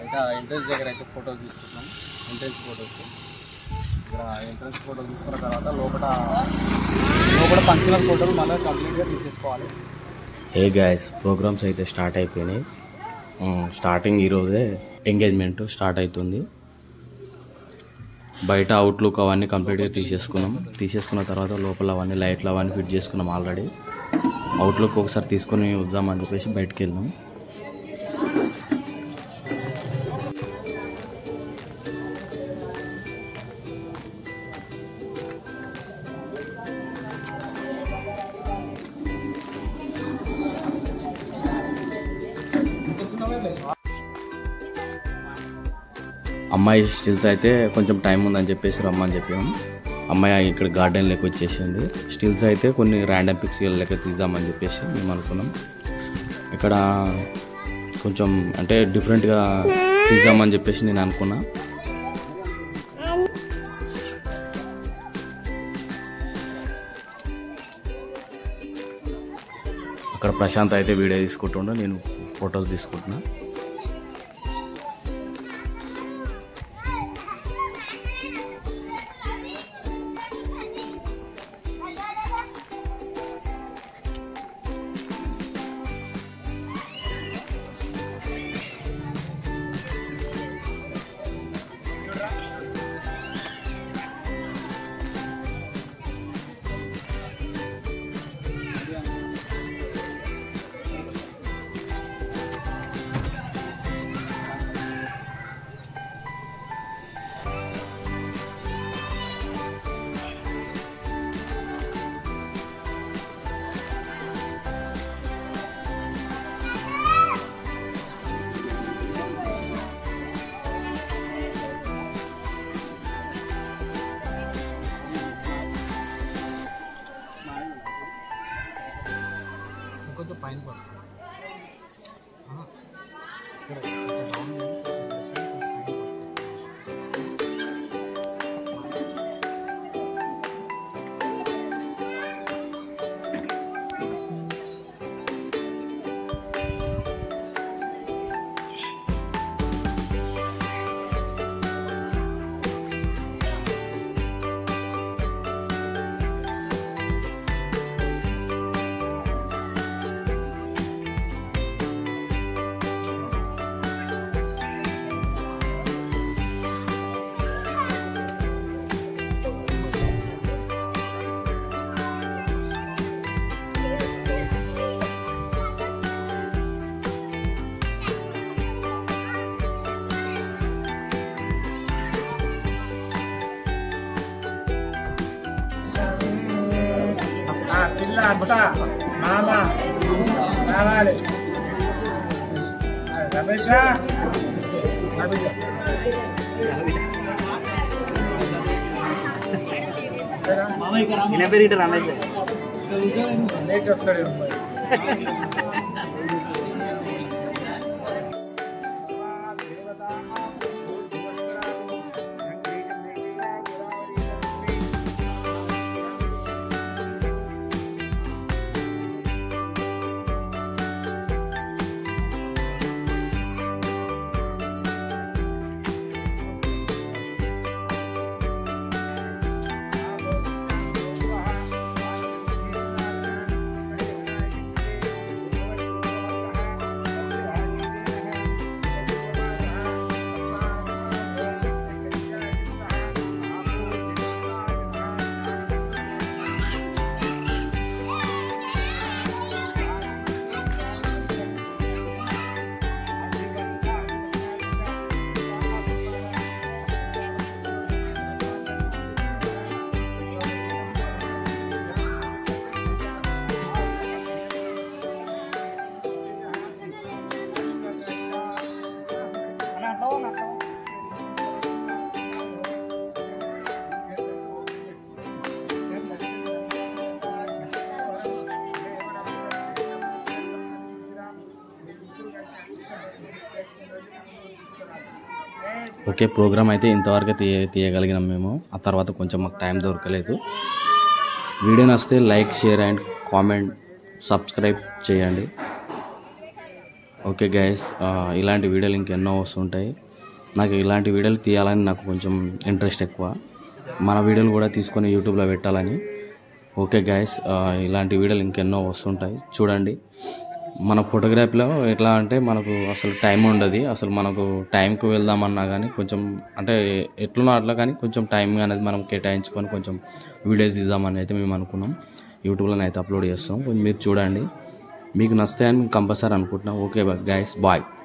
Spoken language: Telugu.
అయితే ఆ ఎంట్రన్స్ దగ్గర అయితే ఫోటోస్ తీసుకుంటున్నాం ఎంట్రన్స్ ఫోటోస్ ఇక్కడ ఎంట్రన్స్ ఫోటో తీసుకున్న తర్వాత లోపల లోపల ఫంక్షనల్ ఫోటోలు మళ్ళీ కంప్లీట్గా తీసేసుకోవాలి ఏ గాయస్ ప్రోగ్రామ్స్ అయితే స్టార్ట్ అయిపోయినాయి ఉమ్, స్టార్టింగ్ ఈరోజే ఎంగేజ్మెంట్ స్టార్ట్ అవుతుంది బయట అవుట్లుక్ అవన్నీ కంప్లీట్గా తీసేసుకున్నాం తీసేసుకున్న తర్వాత లోపల అవన్నీ లైట్లు అవన్నీ ఫిట్ చేసుకున్నాం ఆల్రెడీ అవుట్లుక్ ఒకసారి తీసుకొని వద్దామని చెప్పేసి బయటకు వెళ్ళాం అమ్మాయి స్టిల్స్ అయితే కొంచెం టైం ఉందని చెప్పేసి రమ్మని చెప్పాం అమ్మాయి ఇక్కడ గార్డెన్ లెక్క వచ్చేసింది స్టిల్స్ అయితే కొన్ని ర్యాండమ్ పిక్స్ లెక్క తీద్దామని చెప్పేసి మేము అనుకున్నాం ఇక్కడ కొంచెం అంటే డిఫరెంట్గా తీద్దామని చెప్పేసి నేను అనుకున్నా అక్కడ ప్రశాంత్ అయితే వీడియో తీసుకుంటుండే నేను ఫొటోస్ తీసుకుంటున్నా కొంచెం పైన పడుతుంది ఆ, ఇక్కడ, ఇక్కడ down చేసి, ఆ పిల్ల అత్త మామ రావాలి రమేష్ రమేష్ లేచి వస్తాడు ఓకే ప్రోగ్రామ్ అయితే ఇంతవరకు తీయ తీయగలిగినాం మేము ఆ తర్వాత కొంచెం మాకు టైం దొరకలేదు వీడియో నచ్చితే like share and comment subscribe చేయండి ఓకే గైస్ ఇలాంటి వీడియోలు ఇంకెన్నో వస్తుంటాయి నాకు ఇలాంటి వీడియోలు తీయాలని నాకు కొంచెం ఇంట్రెస్ట్ ఎక్కువ మన వీడియోలు కూడా తీసుకొని యూట్యూబ్లో పెట్టాలని ఓకే గైస్ ఇలాంటి వీడియోలు ఇంకెన్నో వస్తుంటాయి చూడండి మన ఫోటోగ్రఫీలో ఎట్లా అంటే మనకు అసలు టైం ఉండదు అసలు మనకు టైంకి వెళ్దామన్నా కానీ కొంచెం అంటే ఎట్లున్నా అట్లా కానీ కొంచెం టైం అనేది మనం కేటాయించుకొని కొంచెం వీడియోస్ తీద్దామని అయితే మేము అనుకున్నాం యూట్యూబ్లో అయితే అప్లోడ్ చేస్తాం కొంచెం మీరు చూడండి మీకు నస్తాయని మేము కంపల్సరీ అనుకుంటున్నాం ఓకే గైస్ బాయ్